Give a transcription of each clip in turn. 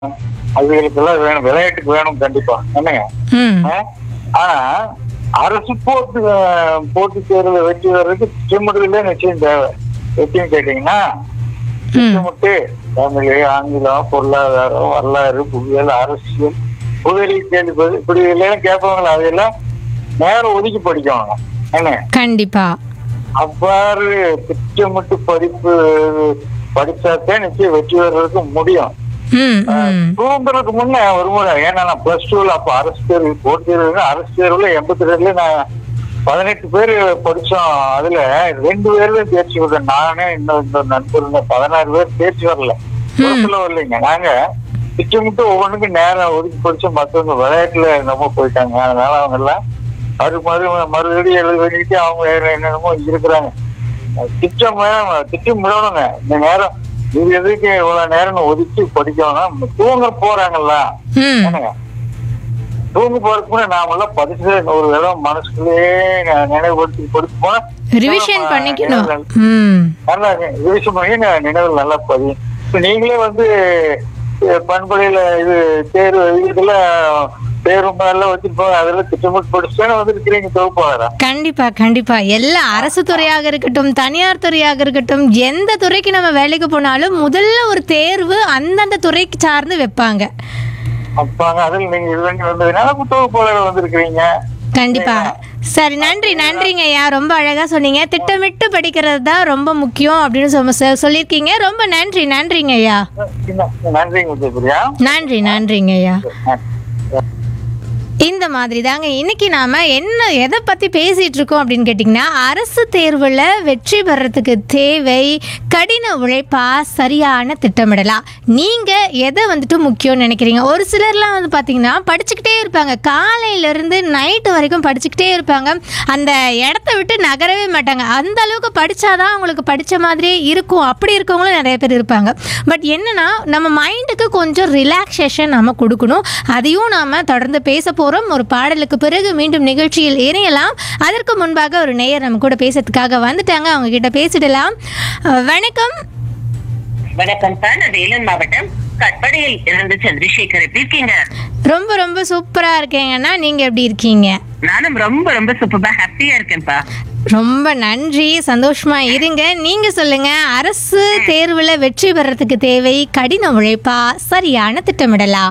அதுகளுக்கெல்லாம் வேணும் விளையாட்டுக்கு வேணும் கண்டிப்பா என்னங்க ம் ஆ? ஆனா அரசு போட்டு அஹ், போட்டித் தேர்வுல வெற்றி வர்றதுக்கு திட்டமிடுதலே நிச்சயம் தேவை எப்படின்னு கேட்டீங்கன்னா திட்டமிட்டு தமிழ் ஆங்கிலம் பொருளாதாரம் வரலாறு புவியியல் அரசியல் புதறி கேள்வி பதில் இப்படி எல்லாம் கேட்பாங்களா அதெல்லாம் நேரம் ஒதுக்கி படிக்கணும் என்ன கண்டிப்பா அவ்வாறு திட்டமிட்டு படிப்பு படிச்சாத்தான் நிச்சயம் வெற்றி வர்றதுக்கு முடியும் ம் ம் தூங்குறதுக்கு முன்ன ஒரு முறை ஏன்னா நான் பிளஸ் டூல அப்ப அரசு தேர்வு போட்டி தேர்வு அரசு தேர்வுல எண்பத்தி ரெண்டுல நான் பதினெட்டு பேர் படிச்சோம் அதுல ரெண்டு பேர்ல தேர்ச்சி விடுறேன் நானே இன்னும் இன்னொரு நண்பர் இந்த பதினாறு பேர் தேர்ச்சி வரல ஒரு சில வரலைங்க நாங்க திட்டமிட்டு ஒவ்வொன்றுக்கும் நேரம் ஒதுக்கி படிச்சோம் மற்றவங்க விளையாட்டுல என்னமோ போயிட்டாங்க அதனால அவங்க எல்லாம் மறு மறு மறுபடியும் எழுத வேண்டிட்டு அவங்க வேற என்னென்னமோ இருக்கிறாங்க திட்டம் வேணும், திட்டம் விடணுங்க இந்த நேரம் இது எதுக்கு இவ்வளவு நேரம் ஒதுக்கி படிக்கணும் தூங்க போறாங்கல்ல ம் என்னங்க தூங்க போறதுக்கு முன்னாடி நாமெல்லாம் படிச்சு ஒரு இடம் மனசுக்குள்ளேயே ந- நினைவுபடுத்தி படிச்சு போனா ரிவிஷன் நம்ம பண்ணிக்கணும் நினைவுல ம் நல்லா ரிவிஷன் பண்ணி ந- நினைவில் நல்லா பதியும் இப்ப நீங்களே வந்து அஹ், பண்பலையில இது தேர்வு இதுல தேர்வு மாதிரிலாம் வச்சிருப்பாங்க அதெல்லாம் திட்டமிட்டு படிச்சுதானே வந்துருக்கிறீங்க தொகுப்பாளரா கண்டிப்பா கண்டிப்பா எல்லா அரசு துறையாக இருக்கட்டும் தனியார் துறையாக இருக்கட்டும் எந்த துறைக்கு நம்ம வேலைக்கு போனாலும் முதல்ல ஒரு தேர்வு அந்தந்த துறைக்கு சார்ந்து வைப்பாங்க அப்பாங்க அதில் நீங்க இது பண்ணி வந்ததுனால தொகுப்பாளர் வந்திருக்கிறீங்க கண்டிப்பா சரி நன்றி நன்றிங்க ஐயா ரொம்ப அழகா சொன்னீங்க திட்டமிட்டு படிக்கிறது தான் ரொம்ப முக்கியம் அப்படின்னு சொ- சொ- சொல்லியிருக்கீங்க ரொம்ப நன்றி நன்றிங்க ஐயா நன்றிங்க முத்துப்பிரியா நன்றி நன்றிங்க ஐயா இந்த மாதிரி தாங்க இன்னைக்கு நாம என்ன எதை பத்தி பேசிட்டு இருக்கோம் அப்படின்னு கேட்டிங்கன்னா அரசு தேர்வுல வெற்றி பெறத்துக்கு தேவை கடின உழைப்பா சரியான திட்டமிடலா நீங்க எதை வந்துட்டு முக்கியம்னு நினைக்கிறீங்க ஒரு சிலர்லாம் வந்து பாத்தீங்கன்னா படிச்சுக்கிட்டே இருப்பாங்க காலையில இருந்து நைட்டு வரைக்கும் படிச்சுக்கிட்டே இருப்பாங்க அந்த இடத்த விட்டு நகரவே மாட்டாங்க அந்த அளவுக்கு படிச்சாதான் அவங்களுக்கு படிச்ச மாதிரியே இருக்கும் அப்படி இருக்கவங்களும் நிறைய பேர் இருப்பாங்க பட் என்னன்னா நம்ம மைண்டுக்கு கொஞ்சம் ரிலாக்ஸேஷன் நம்ம கொடுக்கணும் அதையும் நாம தொடர்ந்து பேச போறோம் ஒரு பாடலுக்கு பிறகு மீண்டும் நிகழ்ச்சியில் இணையலாம் அதற்கு முன்பாக ஒரு நேயர் நம்ம கூட பேசுறதுக்காக வந்துட்டாங்க அவங்க கிட்ட பேசிடலாம் அஹ், வணக்கம் வணக்கம் சார் நான் வேலூர் மாவட்டம் கட்படையில் இருந்து சந்திரசேகர் எப்படி இருக்கீங்க ரொம்ப ரொம்ப சூப்பரா இருக்கேங்கன்னா நீங்க எப்படி இருக்கீங்க நானும் ரொம்ப ரொம்ப சூப்பரா ஹாப்பியா இருக்கேன்ப்பா ரொம்ப நன்றி சந்தோஷமா இருங்க நீங்க சொல்லுங்க அரசு தேர்வுல வெற்றி பெறத்துக்கு தேவை கடின உழைப்பா சரியான திட்டமிடலா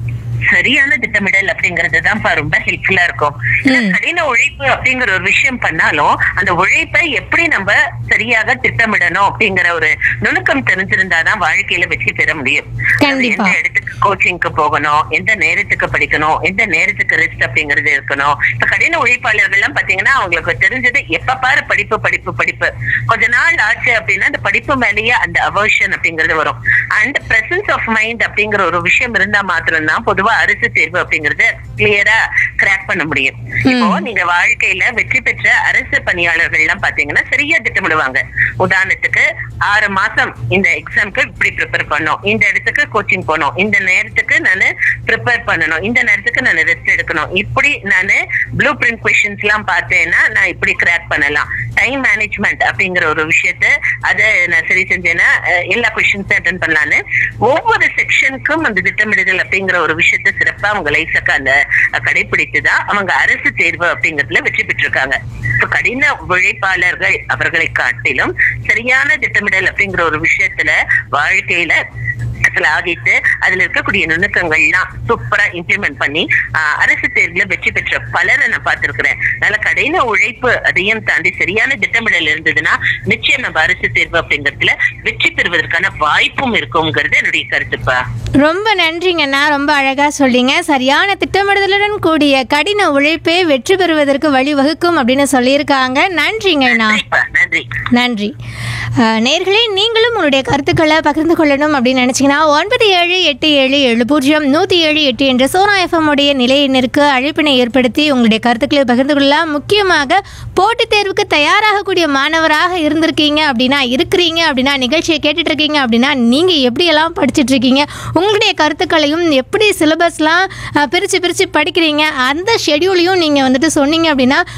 சரியான திட்டமிடல் அப்படிங்கறது தான்ப்பா ரொம்ப ஹெல்ப்ஃபுல்லா இருக்கும் ஏன்னா கடின உழைப்பு அப்படிங்கிற ஒரு விஷயம் பண்ணாலும் அந்த உழைப்பை எப்படி நம்ம சரியாக திட்டமிடணும் அப்படிங்கிற ஒரு நுணுக்கம் தெரிஞ்சிருந்தாதான் வாழ்க்கையில வெற்றி பெற முடியும் அதாவது கண்டிப்பா. எந்த இடத்துக்கு கோச்சிங்க்கு போகணும் எந்த நேரத்துக்கு படிக்கணும் எந்த நேரத்துக்கு ரெஸ்ட் அப்படிங்கிறது இருக்கணும் இப்ப கடின உழைப்பாளர்கள் எல்லாம் பாத்தீங்கன்னா அவங்களுக்கு தெரிஞ்சது எப்ப பாரு படிப்பு படிப்பு படிப்பு கொஞ்ச நாள் ஆச்சு அப்படின்னா அந்த படிப்பு மேலேயே அந்த அவர்ஷன் அப்படிங்கிறது வரும் அண்ட் பிரசன்ஸ் ஆஃப் மைண்ட் அப்படிங்கிற ஒரு விஷயம் இருந்தா மாத்திரம்தான் பொதுவா அரசு தேர்வு அப்படிங்கறது கிளியரா கிராக் பண்ண முடியும் இப்போ நீங்க வாழ்க்கையில வெற்றி பெற்ற அரசு பணியாளர்கள் எல்லாம் பாத்தீங்கன்னா சரியா திட்டமிடுவாங்க உதாரணத்துக்கு ஆறு மாசம் இந்த எக்ஸாம்க்கு இப்படி ப்ரிப்பேர் பண்ணணும் இந்த இடத்துக்கு கோச்சிங் போகணும் இந்த நேரத்துக்கு நான் ப்ரிப்பேர் பண்ணணும் இந்த நேரத்துக்கு நான் ரெஸ்ட் எடுக்கணும் இப்படி நான் ப்ளூ பிரிண்ட் கொஸ்டின்ஸ் எல்லாம் பார்த்தேன்னா நான் இப்படி கிராக் பண்ணலாம் டைம் மேனேஜ்மெண்ட் அப்படிங்கிற ஒரு விஷயத்த அதை நான் சரி செஞ்சேன்னா அஹ், எல்லா கொஸ்டின்ஸும் அட்டன் பண்ணலான்னு ஒவ்வொரு செக்ஷனுக்கும் அந்த திட்டமிடுதல் அப்படிங்கிற ஒரு விஷயத்த சிறப்பா அவங்க லைஃப்க்கு அந்த அஹ், கடைபிடித்துதான் அவங்க அரசு தேர்வு அப்படிங்கறதுல வெற்றி பெற்றிருக்காங்க இப்ப கடின உழைப்பாளர்கள் அவர்களை காட்டிலும் சரியான திட்டமிடல் அப்படிங்கிற ஒரு விஷயத்துல வாழ்க்கையில சாதித்து அதுல இருக்கக்கூடிய நுணுக்கங்கள்லாம் சூப்பரா இம்ப்ளிமெண்ட் பண்ணி ஆஹ், அரசு தேர்வுல வெற்றி பெற்ற பலரை நான் பார்த்திருக்கிறேன் நல்ல கடின உழைப்பு அதையும் தாண்டி சரியான திட்டமிடல் இருந்ததுன்னா நிச்சயம் நம்ம அரசு தேர்வு அப்படிங்கறதுல வெற்றி பெறுவதற்கான வாய்ப்பும் இருக்குங்கிறது என்னுடைய கருத்துப்பா ரொம்ப நன்றிங்கண்ணா ரொம்ப அழகா சொல்லிங்க சரியான திட்டமிடுதலுடன் கூடிய கடின உழைப்பே வெற்றி பெறுவதற்கு வழிவகுக்கும் அப்படின்னு சொல்லியிருக்காங்க நன்றிங்கண்ணா நன்றிப்பா நன்றி நன்றி அஹ், நேர்களே நீங்களும் உங்களுடைய கருத்துக்களை பகிர்ந்து கொள்ளணும் அப்படின்னு நினச்சிங்கன்னா ஒன்பது ஏழு எட்டு ஏழு ஏழு பூஜ்ஜியம் நூற்றி ஏழு எட்டு என்ற சோனா எஃப்எம் உடைய நிலையினருக்கு அழைப்பினை ஏற்படுத்தி உங்களுடைய கருத்துக்களை பகிர்ந்து கொள்ளலாம் முக்கியமாக போட்டித் தேர்வுக்கு தயாராகக்கூடிய மாணவராக இருந்திருக்கீங்க அப்படின்னா இருக்கிறீங்க அப்படின்னா நிகழ்ச்சியை கேட்டுட்டு இருக்கீங்க அப்படின்னா நீங்கள் எப்படியெல்லாம் படிச்சுட்டு இருக்கீங்க உங்களுடைய கருத்துக்களையும் எப்படி சிலபஸ்லாம் பிரித்து பிரித்து படிக்கிறீங்க அந்த ஷெடியூலையும் நீங்கள் வந்துட்டு சொன்னீங்க அப்படின்னா மற்ற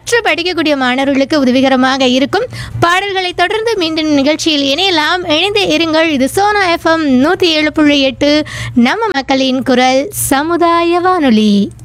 மற்ற படிக்கக்கூடிய மாணவர்களுக்கு உதவிகரமாக இருக்கும் பாடல்களை தொடர்ந்து மீண்டும் நிகழ்ச்சியில் இணையலாம் இணைந்து இருங்கள் இது சோனா எஃப்எம் நூற்றி ஏழு புள்ளி எட்டு நம்ம மக்களின் குரல் சமுதாய வானொலி